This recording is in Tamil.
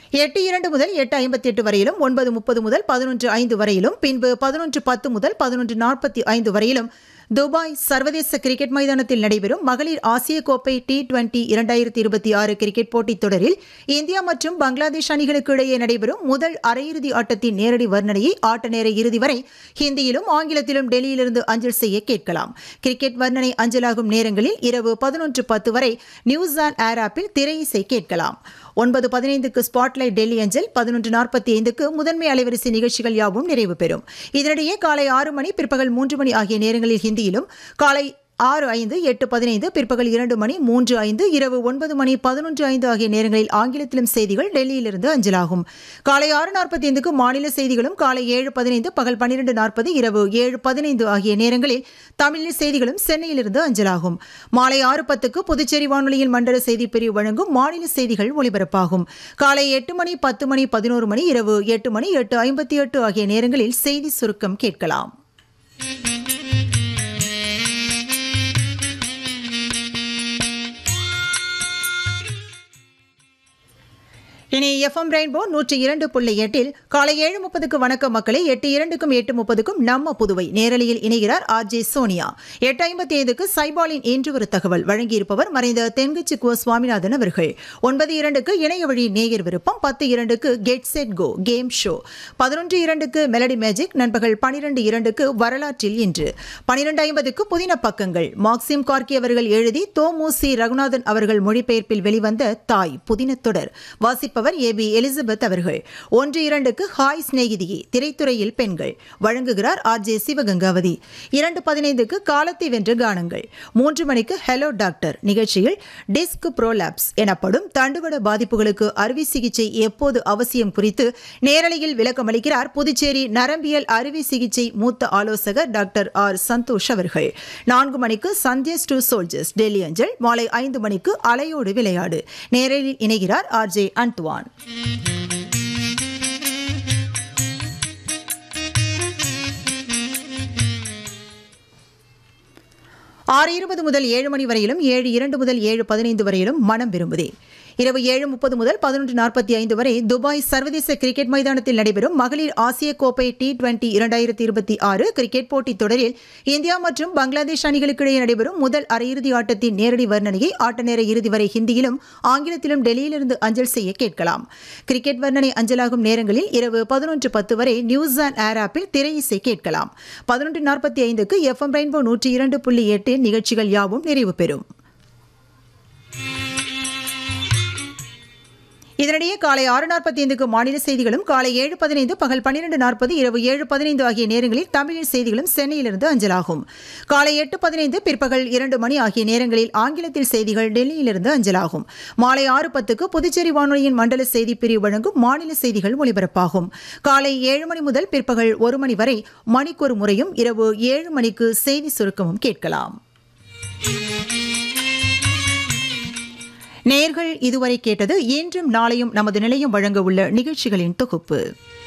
எட்டு இரண்டு முதல் எட்டு ஐம்பத்தி எட்டு வரையிலும் ஒன்பது முப்பது முதல் பதினொன்று ஐந்து வரையிலும் பின்பு பதினொன்று பத்து முதல் பதினொன்று நாற்பத்தி ஐந்து வரையிலும் துபாய் சர்வதேச கிரிக்கெட் மைதானத்தில் நடைபெறும் மகளிர் ஆசிய கோப்பை டி டுவெண்டி இரண்டாயிரத்தி இருபத்தி ஆறு கிரிக்கெட் போட்டித் தொடரில் இந்தியா மற்றும் பங்களாதேஷ் அணிகளுக்கு இடையே நடைபெறும் முதல் அரையிறுதி ஆட்டத்தின் நேரடி வர்ணனையை ஆட்ட நேர இறுதி வரை ஹிந்தியிலும் ஆங்கிலத்திலும் டெல்லியிலிருந்து அஞ்சல் செய்ய கேட்கலாம் கிரிக்கெட் வர்ணனை அஞ்சலாகும் நேரங்களில் இரவு பதினொன்று பத்து வரை நியூஸ் ஆன் ஏர் ஆப்பில் திரை இசை கேட்கலாம் ஒன்பது பதினைந்துக்கு ஸ்பாட்லைட் டெல்லி அஞ்சல் பதினொன்று நாற்பத்தி ஐந்துக்கு முதன்மை அலைவரிசை நிகழ்ச்சிகள் யாவும் நிறைவு பெறும் இதனிடையே காலை ஆறு மணி பிற்பகல் மூன்று மணி ஆகிய நேரங்களில் ஹிந்தியிலும் காலை ஆறு ஐந்து எட்டு பதினைந்து பிற்பகல் இரண்டு மணி மூன்று ஐந்து இரவு ஒன்பது மணி பதினொன்று ஐந்து ஆகிய நேரங்களில் ஆங்கிலத்திலும் செய்திகள் டெல்லியிலிருந்து அஞ்சலாகும் காலை ஆறு நாற்பத்தி ஐந்துக்கு மாநில செய்திகளும் காலை ஏழு பதினைந்து பகல் பன்னிரண்டு நாற்பது இரவு ஏழு பதினைந்து ஆகிய நேரங்களில் தமிழில் செய்திகளும் சென்னையிலிருந்து அஞ்சலாகும் மாலை ஆறு பத்துக்கு புதுச்சேரி வானொலியில் மண்டல செய்திப் பிரிவு வழங்கும் மாநில செய்திகள் ஒலிபரப்பாகும் காலை எட்டு மணி பத்து மணி பதினோரு மணி இரவு எட்டு மணி எட்டு ஐம்பத்தி எட்டு ஆகிய நேரங்களில் செய்தி சுருக்கம் கேட்கலாம் இனி எஃப்எம் ரெயின்போ நூற்றி இரண்டு புள்ளி எட்டில் காலை ஏழு முப்பதுக்கு வணக்கம் மக்களை எட்டு இரண்டுக்கும் எட்டு முப்பதுக்கும் நம்ம புதுவை நேரலையில் இணைகிறார் ஆர் ஜே சோனியா எட்டு ஐம்பத்தி ஐந்துக்கு சைபாலின் இன்று ஒரு தகவல் வழங்கியிருப்பவர் மறைந்த தென்கட்சி கோ சுவாமிநாதன் அவர்கள் ஒன்பது இரண்டுக்கு இணைய வழி நேயர் விருப்பம் பத்து இரண்டுக்கு get set go game show பதினொன்று இரண்டுக்கு மெலடி மேஜிக் நண்பகல் பனிரெண்டு இரண்டுக்கு வரலாற்றில் இன்று பனிரெண்டு ஐம்பதுக்கு புதின பக்கங்கள் மார்க்சிம் கார்கி அவர்கள் எழுதி தோமு சி ரகுநாதன் அவர்கள் மொழிபெயர்ப்பில் வெளிவந்த தாய் புதின தொடர் வாசிப்பவர் ஏ பி எலிசபெத் அவர்கள் ஒன்று இரண்டுக்கு ஹாய் சிநேகிதியே திரைத்துறையில் பெண்கள் வழங்குகிறார் ஆர் ஜே சிவகங்காவதி இரண்டு பதினைந்துக்கு காலத்தை வென்ற கானங்கள் மூன்று மணிக்கு ஹலோ டாக்டர் நிகழ்ச்சியில் டிஸ்க் ப்ரோலாப்ஸ் எனப்படும் தண்டுவட பாதிப்புகளுக்கு அறுவை சிகிச்சை எப்போது அவசியம் குறித்து நேரலையில் விளக்கமளிக்கிறார் புதுச்சேரி நரம்பியல் அறுவை சிகிச்சை மூத்த ஆலோசகர் டாக்டர் ஆர் சந்தோஷ் அவர்கள் நான்கு மணிக்கு சந்தியஸ் டு சோல்ஜர்ஸ் டெல்லி அஞ்சல் மாலை ஐந்து மணிக்கு அலையோடு விளையாடு நேரலில் இணைகிறார் ஆர் ஜே அன்துவான் ஆறு இருபது முதல் ஏழு மணி வரையிலும் ஏழு இரண்டு முதல் ஏழு பதினைந்து வரையிலும் மனம் விரும்புதே இரவு ஏழு முப்பது முதல் பதினொன்று நாற்பத்தி ஐந்து வரை துபாய் சர்வதேச கிரிக்கெட் மைதானத்தில் நடைபெறும் மகளிர் ஆசிய கோப்பை டி டுவெண்டி இரண்டாயிரத்தி இருபத்தி ஆறு கிரிக்கெட் போட்டித் தொடரில் இந்தியா மற்றும் பங்களாதேஷ் அணிகளுக்கு இடையே நடைபெறும் முதல் அரையிறுதி ஆட்டத்தின் நேரடி வர்ணனையை ஆட்ட நேர இறுதி வரை ஹிந்தியிலும் ஆங்கிலத்திலும் டெல்லியிலிருந்து அஞ்சல் செய்ய கேட்கலாம் கிரிக்கெட் வர்ணனை அஞ்சலாகும் நேரங்களில் இரவு பதினொன்று பத்து வரை நியூஸ் ஆன் ஏர் ஆப்பில் திரை இசை கேட்கலாம் பதினொன்று நாற்பத்தி ஐந்துக்கு எஃப்எம் ரெயின்போ நூற்றி இரண்டு புள்ளி எட்டு நிகழ்ச்சிகள் யாவும் நிறைவு பெறும் இதனிடையே காலை ஆறு நாற்பத்தி ஐந்துக்கு மாநில செய்திகளும் காலை ஏழு பதினைந்து பகல் பன்னிரண்டு நாற்பது இரவு ஏழு பதினைந்து ஆகிய நேரங்களில் தமிழில் செய்திகளும் சென்னையிலிருந்து அஞ்சலாகும் காலை எட்டு பதினைந்து பிற்பகல் இரண்டு மணி ஆகிய நேரங்களில் ஆங்கிலத்தில் செய்திகள் டெல்லியிலிருந்து அஞ்சலாகும் மாலை ஆறு பத்துக்கு புதுச்சேரி வானொலியின் மண்டல செய்தி பிரிவு வழங்கும் மாநில செய்திகள் ஒலிபரப்பாகும் காலை ஏழு மணி முதல் பிற்பகல் ஒரு மணி வரை மணிக்கொரு முறையும் இரவு ஏழு மணிக்கு செய்தி சுருக்கமும் கேட்கலாம் நேர்கள் இதுவரை கேட்டது இன்றும் நாளையும் நமது நிலையம் வழங்க உள்ள நிகழ்ச்சிகளின் தொகுப்பு